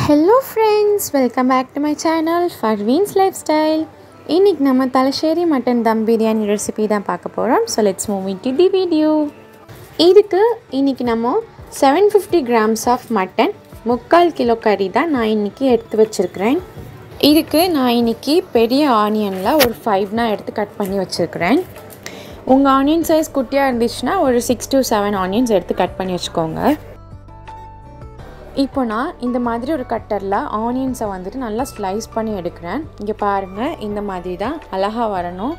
hello friends welcome back to my channel ஃபர்வீன்ஸ் lifestyle இன்றைக்கி நம்ம தலശ്ശേരി மட்டன் தம் பிரியாணி ரெசிபி தான் பார்க்க போகிறோம் so let's move to the video இதுக்கு இன்றைக்கி நம்ம seven fifty grams of mutton முக்கால் கிலோ கறி தான் நான் இன்றைக்கி எடுத்து வச்சுருக்கிறேன் இதுக்கு நான் இன்றைக்கி பெரிய ஆனியனில் ஒரு ஃபைவ்னா எடுத்து கட் பண்ணி வச்சுருக்கிறேன் உங்கள் ஆனியன் சைஸ் குட்டியாக இருந்துச்சுன்னா ஒரு சிக்ஸ் டு செவன் ஆனியன்ஸ் எடுத்து கட் பண்ணி வச்சுக்கோங்க இப்போ நான் இந்த மாதிரி ஒரு கட்டரில் ஆனியன்ஸை வந்துட்டு நல்லா ஸ்லைஸ் பண்ணி எடுக்கிறேன் இங்கே பாருங்கள் இந்த மாதிரி தான் அழகாக வரணும்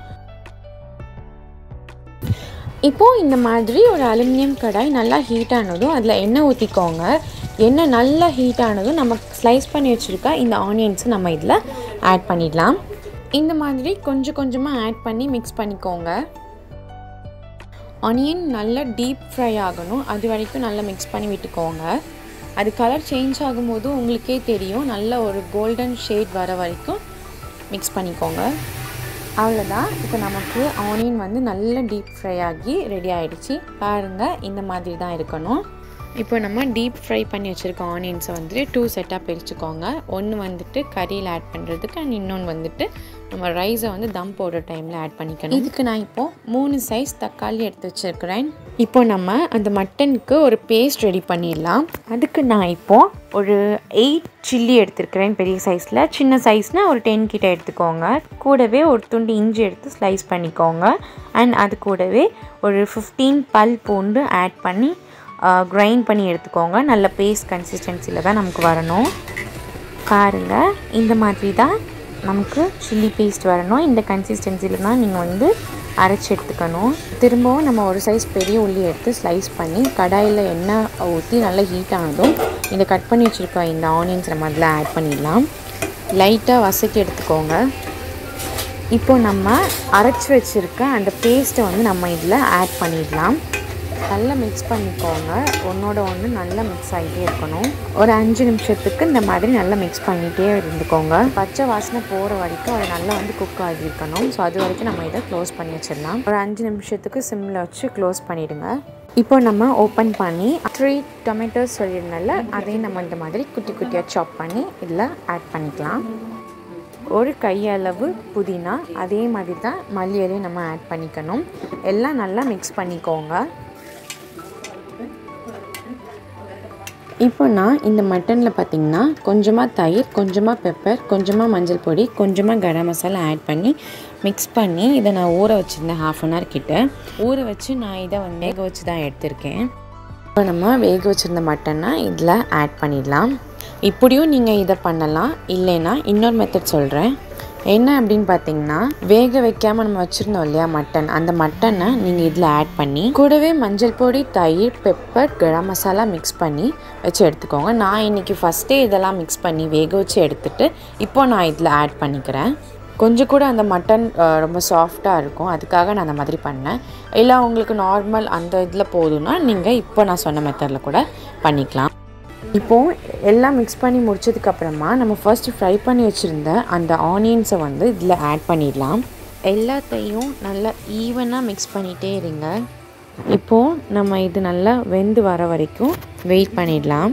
இப்போது இந்த மாதிரி ஒரு அலுமினியம் கடாய் நல்லா ஹீட் ஆனதும் அதில் எண்ணெய் ஊற்றிக்கோங்க எண்ணெய் நல்லா ஹீட் ஆனதும் நம்ம ஸ்லைஸ் பண்ணி வச்சுருக்க இந்த ஆனியன்ஸை நம்ம இதில் ஆட் பண்ணிடலாம் இந்த மாதிரி கொஞ்சம் கொஞ்சமாக ஆட் பண்ணி மிக்ஸ் பண்ணிக்கோங்க ஆனியன் நல்லா டீப் ஃப்ரை ஆகணும் அது வரைக்கும் நல்லா மிக்ஸ் பண்ணி விட்டுக்கோங்க அது கலர் சேஞ்ச் ஆகும்போது உங்களுக்கே தெரியும் நல்ல ஒரு கோல்டன் ஷேட் வர வரைக்கும் மிக்ஸ் பண்ணிக்கோங்க அவ்வளோதான் இப்போ நமக்கு ஆனியன் வந்து நல்ல டீப் ஃப்ரை ஆகி ரெடி ஆகிடுச்சு பாருங்கள் இந்த மாதிரி தான் இருக்கணும் இப்போ நம்ம டீப் ஃப்ரை பண்ணி வச்சுருக்க ஆனியன்ஸை வந்துட்டு டூ செட்டாக பிரிச்சுக்கோங்க ஒன்று வந்துட்டு கறியில் ஆட் பண்ணுறதுக்கு அண்ட் இன்னொன்று வந்துட்டு நம்ம ரைஸை வந்து தம் போடுற டைமில் ஆட் பண்ணிக்கணும் இதுக்கு நான் இப்போது மூணு சைஸ் தக்காளி எடுத்து வச்சுருக்கிறேன் இப்போ நம்ம அந்த மட்டனுக்கு ஒரு பேஸ்ட் ரெடி பண்ணிடலாம் அதுக்கு நான் இப்போது ஒரு எயிட் சில்லி எடுத்துருக்கிறேன் பெரிய சைஸில் சின்ன சைஸ்னால் ஒரு டென் கிட்ட எடுத்துக்கோங்க கூடவே ஒரு துண்டு இஞ்சி எடுத்து ஸ்லைஸ் பண்ணிக்கோங்க அண்ட் அது கூடவே ஒரு ஃபிஃப்டீன் பல் பூண்டு ஆட் பண்ணி கிரைண்ட் பண்ணி எடுத்துக்கோங்க நல்ல பேஸ்ட் கன்சிஸ்டன்சியில் தான் நமக்கு வரணும் பாருங்கள் இந்த மாதிரி தான் நமக்கு சில்லி பேஸ்ட் வரணும் இந்த கன்சிஸ்டன்சியில் தான் நீங்கள் வந்து அரைச்சி எடுத்துக்கணும் திரும்பவும் நம்ம ஒரு சைஸ் பெரிய உள்ளி எடுத்து ஸ்லைஸ் பண்ணி கடாயில் எண்ணெய் ஊற்றி நல்லா ஹீட் ஆனதும் இந்த கட் பண்ணி வச்சுருக்க இந்த ஆனியன்ஸ் நம்ம அதில் ஆட் பண்ணிடலாம் லைட்டாக வசக்கி எடுத்துக்கோங்க இப்போ நம்ம அரைச்சி வச்சுருக்க அந்த பேஸ்ட்டை வந்து நம்ம இதில் ஆட் பண்ணிடலாம் நல்லா மிக்ஸ் பண்ணிக்கோங்க ஒன்றோட ஒன்று நல்லா மிக்ஸ் ஆகிட்டே இருக்கணும் ஒரு அஞ்சு நிமிஷத்துக்கு இந்த மாதிரி நல்லா மிக்ஸ் பண்ணிகிட்டே இருந்துக்கோங்க பச்சை வாசனை போகிற வரைக்கும் அது நல்லா வந்து குக் ஆகியிருக்கணும் ஸோ அது வரைக்கும் நம்ம இதை க்ளோஸ் பண்ணி வச்சிடலாம் ஒரு அஞ்சு நிமிஷத்துக்கு சிம்மில் வச்சு க்ளோஸ் பண்ணிவிடுங்க இப்போ நம்ம ஓப்பன் பண்ணி த்ரீ டொமேட்டோஸ் சொல்லியிருந்தால அதையும் நம்ம இந்த மாதிரி குட்டி குட்டியாக சாப் பண்ணி இதில் ஆட் பண்ணிக்கலாம் ஒரு கையளவு புதினா அதே மாதிரி தான் மல்லியலையும் நம்ம ஆட் பண்ணிக்கணும் எல்லாம் நல்லா மிக்ஸ் பண்ணிக்கோங்க இப்போ நான் இந்த மட்டனில் பார்த்திங்கன்னா கொஞ்சமாக தயிர் கொஞ்சமாக பெப்பர் கொஞ்சமாக மஞ்சள் பொடி கொஞ்சமாக கரம் மசாலா ஆட் பண்ணி மிக்ஸ் பண்ணி இதை நான் ஊற வச்சுருந்தேன் ஹாஃப் அன் ஹவர் கிட்ட ஊற வச்சு நான் இதை வந்து வேக வச்சு தான் எடுத்திருக்கேன் இப்போ நம்ம வேக வச்சுருந்த மட்டனை இதில் ஆட் பண்ணிடலாம் இப்படியும் நீங்கள் இதை பண்ணலாம் இல்லைன்னா இன்னொரு மெத்தட் சொல்கிறேன் என்ன அப்படின்னு பார்த்தீங்கன்னா வேக வைக்காமல் நம்ம வச்சுருந்தோம் இல்லையா மட்டன் அந்த மட்டனை நீங்கள் இதில் ஆட் பண்ணி கூடவே மஞ்சள் பொடி தயிர் பெப்பர் கரம் மசாலா மிக்ஸ் பண்ணி வச்சு எடுத்துக்கோங்க நான் இன்றைக்கி ஃபஸ்ட்டே இதெல்லாம் மிக்ஸ் பண்ணி வேக வச்சு எடுத்துகிட்டு இப்போ நான் இதில் ஆட் பண்ணிக்கிறேன் கொஞ்சம் கூட அந்த மட்டன் ரொம்ப சாஃப்டாக இருக்கும் அதுக்காக நான் அந்த மாதிரி பண்ணேன் இல்லை உங்களுக்கு நார்மல் அந்த இதில் போதும்னா நீங்கள் இப்போ நான் சொன்ன மெத்தடில் கூட பண்ணிக்கலாம் இப்போது எல்லாம் மிக்ஸ் பண்ணி முடிச்சதுக்கப்புறமா நம்ம ஃபர்ஸ்ட் ஃப்ரை பண்ணி வச்சுருந்த அந்த ஆனியன்ஸை வந்து இதில் ஆட் பண்ணிடலாம் எல்லாத்தையும் நல்லா ஈவனாக மிக்ஸ் பண்ணிகிட்டே இருங்க இப்போது நம்ம இது நல்லா வெந்து வர வரைக்கும் வெயிட் பண்ணிடலாம்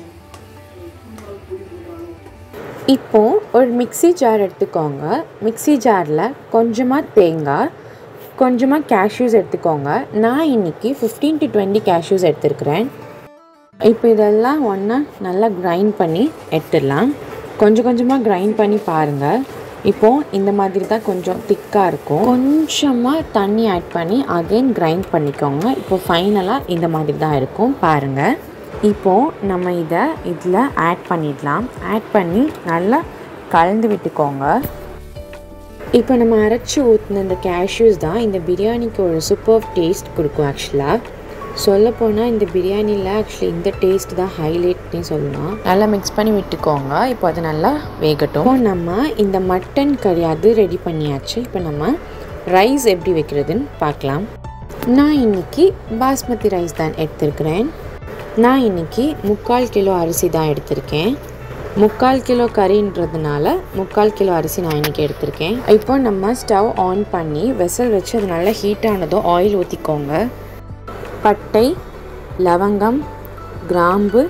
இப்போது ஒரு மிக்சி ஜார் எடுத்துக்கோங்க மிக்சி ஜாரில் கொஞ்சமாக தேங்காய் கொஞ்சமாக கேஷ்யூஸ் எடுத்துக்கோங்க நான் இன்றைக்கி ஃபிஃப்டீன் டு டுவெண்ட்டி கேஷ்யூஸ் எடுத்துருக்கிறேன் இப்போ இதெல்லாம் ஒன்றா நல்லா கிரைண்ட் பண்ணி எடுத்துடலாம் கொஞ்சம் கொஞ்சமாக கிரைண்ட் பண்ணி பாருங்கள் இப்போது இந்த மாதிரி தான் கொஞ்சம் திக்காக இருக்கும் கொஞ்சமாக தண்ணி ஆட் பண்ணி அகெயின் கிரைண்ட் பண்ணிக்கோங்க இப்போ ஃபைனலாக இந்த மாதிரி தான் இருக்கும் பாருங்கள் இப்போது நம்ம இதை இதில் ஆட் பண்ணிடலாம் ஆட் பண்ணி நல்லா கலந்து விட்டுக்கோங்க இப்போ நம்ம அரைச்சி ஊற்றின இந்த கேஷ்யூஸ் தான் இந்த பிரியாணிக்கு ஒரு சூப்பர் டேஸ்ட் கொடுக்கும் ஆக்சுவலாக சொல்லப்போனால் இந்த பிரியாணியில் ஆக்சுவலி இந்த டேஸ்ட் தான் ஹைலைட்னே சொல்லலாம் நல்லா மிக்ஸ் பண்ணி விட்டுக்கோங்க இப்போ அது நல்லா வேகட்டும் இப்போ நம்ம இந்த மட்டன் கறி அது ரெடி பண்ணியாச்சு இப்போ நம்ம ரைஸ் எப்படி வைக்கிறதுன்னு பார்க்கலாம் நான் இன்றைக்கி பாஸ்மதி ரைஸ் தான் எடுத்திருக்கிறேன் நான் இன்றைக்கி முக்கால் கிலோ அரிசி தான் எடுத்திருக்கேன் முக்கால் கிலோ கறின்றதுனால முக்கால் கிலோ அரிசி நான் இன்றைக்கி எடுத்திருக்கேன் இப்போ நம்ம ஸ்டவ் ஆன் பண்ணி வெசல் வச்சு அது நல்லா ஹீட் ஆனதும் ஆயில் ஊற்றிக்கோங்க பட்டை லவங்கம் கிராம்பு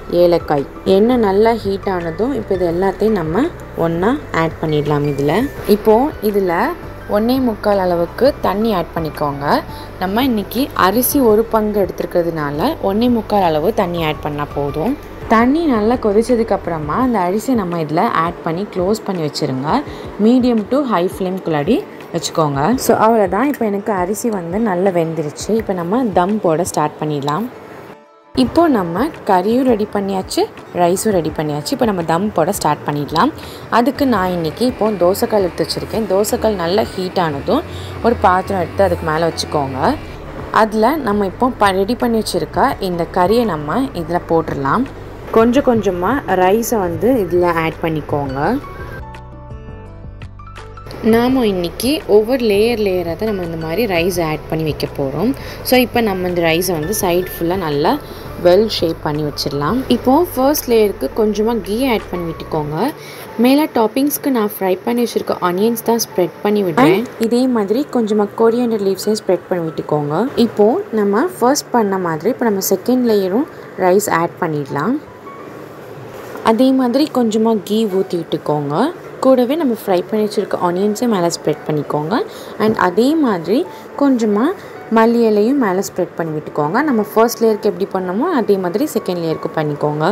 ஏலக்காய் எண்ணெய் நல்லா ஹீட் ஆனதும் இப்போ இது எல்லாத்தையும் நம்ம ஒன்றா ஆட் பண்ணிடலாம் இதில் இப்போது இதில் ஒன்றே முக்கால் அளவுக்கு தண்ணி ஆட் பண்ணிக்கோங்க நம்ம இன்றைக்கி அரிசி ஒரு பங்கு எடுத்துருக்கிறதுனால ஒன்றே முக்கால் அளவு தண்ணி ஆட் பண்ணால் போதும் தண்ணி நல்லா கொதிச்சதுக்கப்புறமா அந்த அரிசியை நம்ம இதில் ஆட் பண்ணி க்ளோஸ் பண்ணி வச்சுருங்க மீடியம் டு ஹை ஃப்ளேம்குள்ளாடி வச்சுக்கோங்க ஸோ அவ்வளோதான் இப்போ எனக்கு அரிசி வந்து நல்லா வெந்துருச்சு இப்போ நம்ம தம் போட ஸ்டார்ட் பண்ணிடலாம் இப்போது நம்ம கறியும் ரெடி பண்ணியாச்சு ரைஸும் ரெடி பண்ணியாச்சு இப்போ நம்ம தம் போட ஸ்டார்ட் பண்ணிடலாம் அதுக்கு நான் இன்றைக்கி இப்போது தோசைக்கல் எடுத்து வச்சுருக்கேன் தோசைக்கல் நல்லா ஹீட் ஆனதும் ஒரு பாத்திரம் எடுத்து அதுக்கு மேலே வச்சுக்கோங்க அதில் நம்ம இப்போ ப ரெடி பண்ணி வச்சுருக்க இந்த கறியை நம்ம இதில் போட்டுடலாம் கொஞ்சம் கொஞ்சமாக ரைஸை வந்து இதில் ஆட் பண்ணிக்கோங்க நாம் இன்றைக்கி ஒவ்வொரு லேயர் லேயராக தான் நம்ம இந்த மாதிரி ரைஸ் ஆட் பண்ணி வைக்க போகிறோம் ஸோ இப்போ நம்ம இந்த ரைஸை வந்து சைடு ஃபுல்லாக நல்லா வெல் ஷேப் பண்ணி வச்சிடலாம் இப்போது ஃபர்ஸ்ட் லேயருக்கு கொஞ்சமாக கீ ஆட் பண்ணி விட்டுக்கோங்க மேலே டாப்பிங்ஸ்க்கு நான் ஃப்ரை பண்ணி வச்சுருக்க ஆனியன்ஸ் தான் ஸ்ப்ரெட் பண்ணி விடுறேன் இதே மாதிரி கொஞ்சமாக கொரியாண்டர் லீவ்ஸையும் ஸ்ப்ரெட் பண்ணி விட்டுக்கோங்க இப்போது நம்ம ஃபர்ஸ்ட் பண்ண மாதிரி இப்போ நம்ம செகண்ட் லேயரும் ரைஸ் ஆட் பண்ணிடலாம் அதே மாதிரி கொஞ்சமாக கீ ஊற்றி விட்டுக்கோங்க கூடவே நம்ம ஃப்ரை பண்ணி வச்சுருக்க ஆனியன்ஸையும் மேலே ஸ்ப்ரெட் பண்ணிக்கோங்க அண்ட் அதே மாதிரி கொஞ்சமாக மல்லி இலையும் மேலே ஸ்ப்ரெட் பண்ணி விட்டுக்கோங்க நம்ம ஃபர்ஸ்ட் லேயருக்கு எப்படி பண்ணோமோ அதே மாதிரி செகண்ட் லேயருக்கு பண்ணிக்கோங்க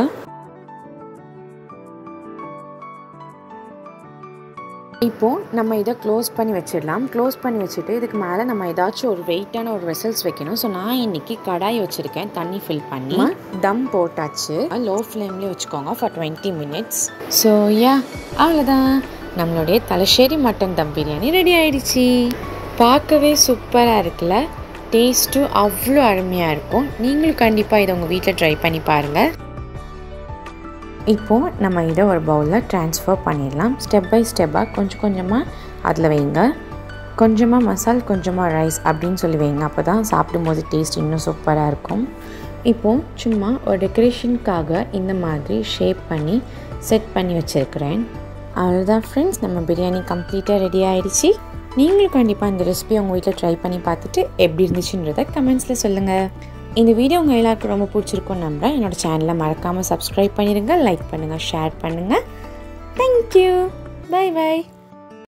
இப்போது நம்ம இதை க்ளோஸ் பண்ணி வச்சிடலாம் க்ளோஸ் பண்ணி வச்சுட்டு இதுக்கு மேலே நம்ம ஏதாச்சும் ஒரு வெயிட்டான ஒரு வெசல்ஸ் வைக்கணும் ஸோ நான் இன்றைக்கி கடாய் வச்சுருக்கேன் தண்ணி ஃபில் பண்ணி தம் போட்டாச்சு லோ ஃப்ளேம்லேயே வச்சுக்கோங்க for twenty minutes so ya அவ்வளோதான் நம்மளுடைய தலശ്ശേരി மட்டன் தம் பிரியாணி ரெடி ஆயிடுச்சு பார்க்கவே சூப்பராக இருக்குல்ல டேஸ்ட்டும் அவ்வளோ அருமையாக இருக்கும் நீங்களும் கண்டிப்பாக இதை உங்கள் வீட்டில் ட்ரை பண்ணி பாருங்கள் இப்போது நம்ம இதை ஒரு பவுலில் ட்ரான்ஸ்ஃபர் பண்ணிடலாம் ஸ்டெப் பை ஸ்டெப்பாக கொஞ்சம் கொஞ்சமாக அதில் வைங்க கொஞ்சமாக மசால் கொஞ்சமாக ரைஸ் அப்படின்னு சொல்லி வைங்க அப்போ தான் சாப்பிடும்போது டேஸ்ட் இன்னும் சூப்பராக இருக்கும் இப்போது சும்மா ஒரு டெக்கரேஷனுக்காக இந்த மாதிரி ஷேப் பண்ணி செட் பண்ணி வச்சுருக்கிறேன் அவ்வளோதான் ஃப்ரெண்ட்ஸ் நம்ம பிரியாணி கம்ப்ளீட்டாக ரெடி ஆகிடுச்சு நீங்களும் கண்டிப்பாக இந்த ரெசிபி உங்கள் வீட்டில் ட்ரை பண்ணி பார்த்துட்டு எப்படி இருந்துச்சுன்றதை கமெண்ட்ஸில் சொல்லுங்கள் இந்த வீடியோ உங்கள் எல்லாருக்கும் ரொம்ப பிடிச்சிருக்கும்னு நம்புகிறேன் என்னோடய சேனலை மறக்காமல் சப்ஸ்கிரைப் பண்ணிடுங்க லைக் பண்ணுங்கள் ஷேர் பண்ணுங்கள் தேங்க்யூ பை பை